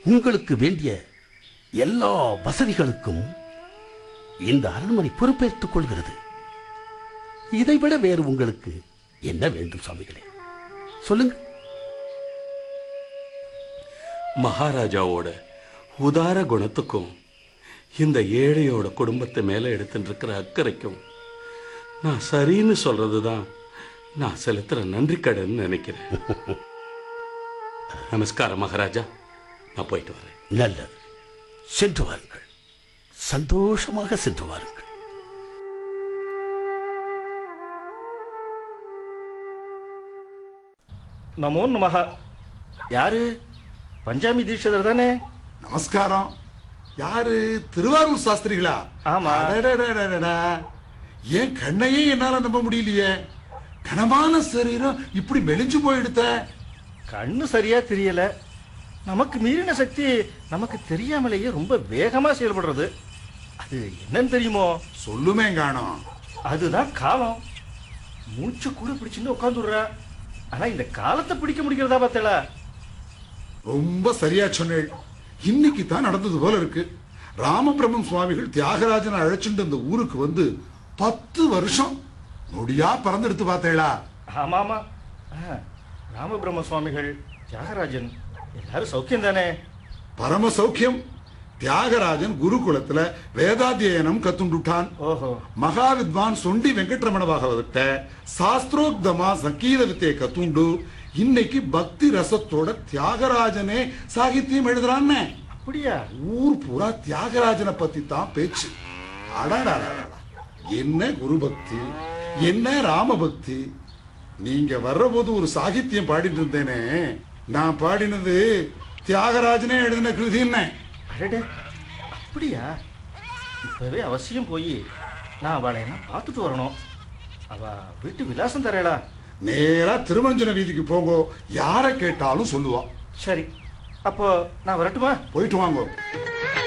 உங்களுக்கு வேண்டிய எல்லா வசதிகளுக்கும் இந்த அரண்மனை பொறுப்பேற்றுக் கொள்கிறது இதைவிட வேறு உங்களுக்கு என்ன வேண்டும் சுவாமிகளே சொல்லுங்க மகாராஜாவோட உதார குணத்துக்கும் இந்த ஏழையோட குடும்பத்தை மேலே எடுத்துட்டு இருக்கிற அக்கறைக்கும் நான் சரின்னு சொல்றது தான் நான் செலுத்துற நன்றி கடன் நினைக்கிறேன் நமஸ்காரம் மகாராஜா நான் போயிட்டு வரேன் நல்லது சென்று வாருங்கள் சந்தோஷமாக சென்று வாருங்கள் நமோ நமஹ யாரு பஞ்சாமி தீட்சிதர் தானே நமஸ்காரம் யாரு திருவாரூர் சாஸ்திரிகளா ஆமா. அடடடடடடா. என் கண்ணையே என்னால நம்ப முடியலையே கனமான சரீரம் இப்படி மெலிஞ்சு போயிடுத்த கண்ணு சரியா தெரியல நமக்கு மீறின சக்தி நமக்கு தெரியாமலேயே ரொம்ப வேகமா செயல்படுறது அது என்னன்னு தெரியுமோ சொல்லுமே காணோம் அதுதான் காலம் மூச்சு கூட பிடிச்சுன்னு உட்காந்துடுற ஆனா இந்த காலத்தை பிடிக்க முடிக்கிறதா பார்த்தல ரொம்ப சரியா சொன்னேள் இன்னைக்கு தான் நடந்தது போல இருக்கு ராமபிரம்மன் சுவாமிகள் தியாகராஜனை அழைச்சிட்டு அந்த ஊருக்கு வந்து பத்து வருஷம் நொடியா பறந்தெடுத்து பார்த்தேளா ஆமா ஆமா ஆ, ராமபிரம்ம சுவாமிகள் தியாகராஜன் எல்லாரும் சௌக்கியம் தானே பரம சௌக்கியம் தியாகராஜன் குருகுலத்துல வேதாத்தியனம் கத்துண்டுட்டான் ஓஹோ ಮಹಾವಿದ್ವಾನ್ ಸೊಂಡಿ ವೆಂಕಟರಮಣ ಭಾಗವತ சாஸ்திரோக்தமா சங்கீத வித்தையை கத்துண்டு இன்னைக்கு பக்தி ரசத்தோட தியாகராஜனே சாகித்யம் எழுதுறான்னு அப்படியா ஊர் பூரா தியாகராஜனை பத்தி தான் பேச்சு அடாடாடாடா என்ன குரு பக்தி என்ன ராம பக்தி நீங்க வர்றபோது ஒரு சாகித்யம் பாடிட்டு இருந்தேனே நான் பாடினது தியாகராஜனே எழுதின கிருதி என்ன அடடே அப்படியா இப்பவே அவசியம் போய் நான் அவளை என்ன பார்த்துட்டு வரணும் அவ வீட்டு விலாசம் தரேடா நேரா திருமஞ்சன வீதிக்கு போங்கோ யாரை கேட்டாலும் சொல்லுவா சரி அப்போ நான் வரட்டுமா போயிட்டு வாங்கோ